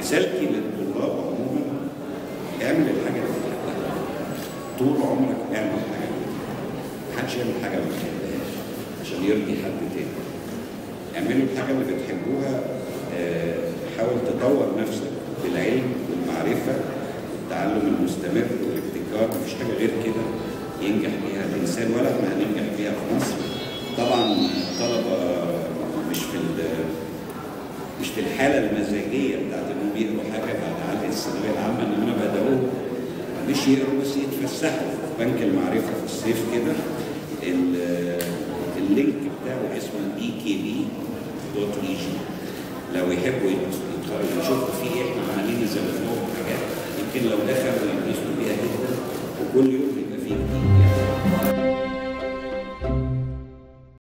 رسالتي للطلاب عموما اعمل الحاجه اللي بتحبها طول عمرك اعمل الحاجه اللي بتحبها محدش يعمل حاجه ما بيحبهاش عشان يرضي حد تاني اعملوا الحاجه اللي بتحبوها آه، حاول تطور نفسك بالعلم والمعرفه والتعلم المستمر والابتكار مفيش حاجه غير كده ينجح بيها الانسان ولا احنا هننجح بيها في مصر طبعا طلبه مش في ال- مش في الحاله المزاجيه بتاعت انهم يقروا حاجه بعد علقه الثانويه العامه انما بداوا مش يقروا بس يتفسحوا في بنك المعرفه في الصيف كده ال- اللينك بتاعه اسمه اي كي بي دوت اي جي لو يحبوا يت- يدخلوا يشوفوا فيه ايه احنا عمالين نزود لهم حاجات يمكن لو دخلوا ينبسطوا بيها جدا وكل يوم يبقى فيه جديد يعني